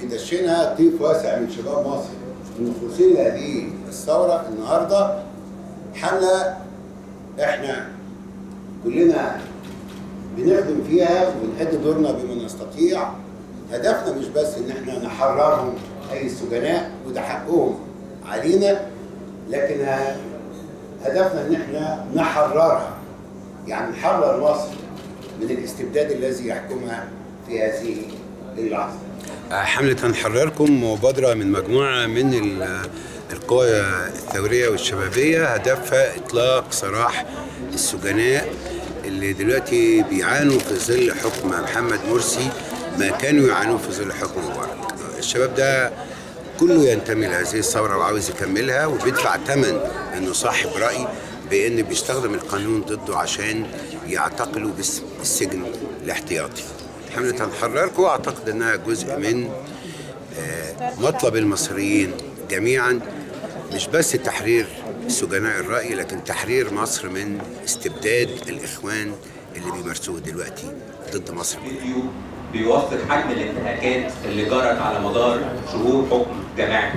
بيدشنها طيف واسع من شباب مصر ونفوسين هذه الثوره النهارده حمله احنا كلنا بنخدم فيها وبنأدي دورنا بما نستطيع هدفنا مش بس ان احنا نحررهم اي السجناء وده حقهم علينا لكن ه- هدفنا ان احنا نحررها يعني نحرر مصر من الاستبداد الذي يحكمها في هذه اللحظه حملة هنحرركم مبادرة من مجموعة من ال- القوى الثورية والشبابية هدفها إطلاق سراح السجناء اللي دلوقتي بيعانوا في ظل حكم محمد مرسي ما كانوا يعانوا في ظل حكم مبارك الشباب ده كله ينتمي لهذه الثورة وعاوز يكملها وبيدفع ثمن إنه صاحب رأي بإن بيستخدم القانون ضده عشان يعتقلوا باسم السجن الاحتياطي حملة هنحرركم أعتقد إنها جزء من آه، مطلب المصريين جميعا مش بس تحرير سجناء الرأي لكن تحرير مصر من استبداد الإخوان اللي بيمارسوه دلوقتي ضد مصر كلها فيديو بيوثق حجم الانتهاكات اللي جرت على مدار شهور حكم جماعي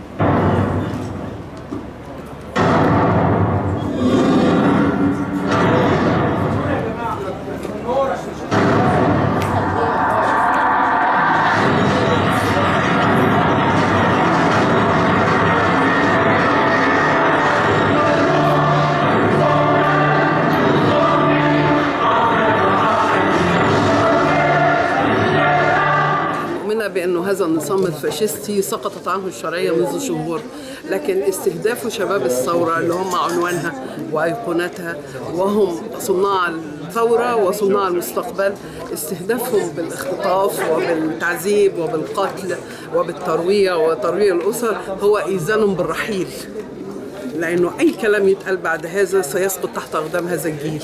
مؤمنة بأنه هذا النظام الفاشستي سقطت عنه الشرعية منذ شهور لكن استهداف شباب الثورة اللي هم عنوانها وأيقونتها وهم صناع الثورة وصناع المستقبل استهدافهم بالاختطاف وبالتعذيب وبالقتل وبالترويع وترويع الأسر هو إيذان بالرحيل لأنه أي كلام يتقال بعد هذا سيسقط تحت أقدام هذا الجيل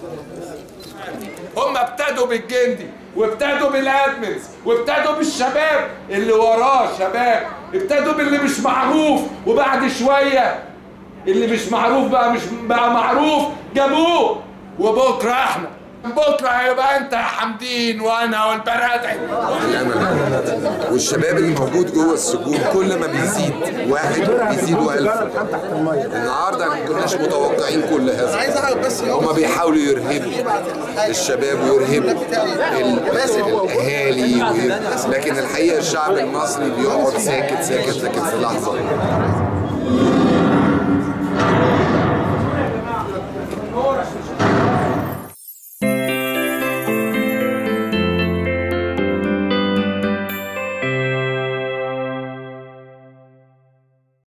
هم ابتدوا بالجندي وابتدوا بالادمنز وابتدوا بالشباب اللي وراه شباب ابتدوا باللي مش معروف وبعد شويه اللي مش معروف بقى مش بقى معروف جابوه وبكره احنا بكره هيبقى انت يا حمدين وانا والبرادعي والشباب اللي موجود جوه السجون كل ما بيزيد واحد بيزيدوا ألف النهارده ما كناش متوقعين كل هذا هما بيحاولوا يرهبوا الشباب ويرهبوا ال- الاهالي وي- لكن الحقيقه الشعب المصري بيقعد ساكت ساكت لكن في لحظه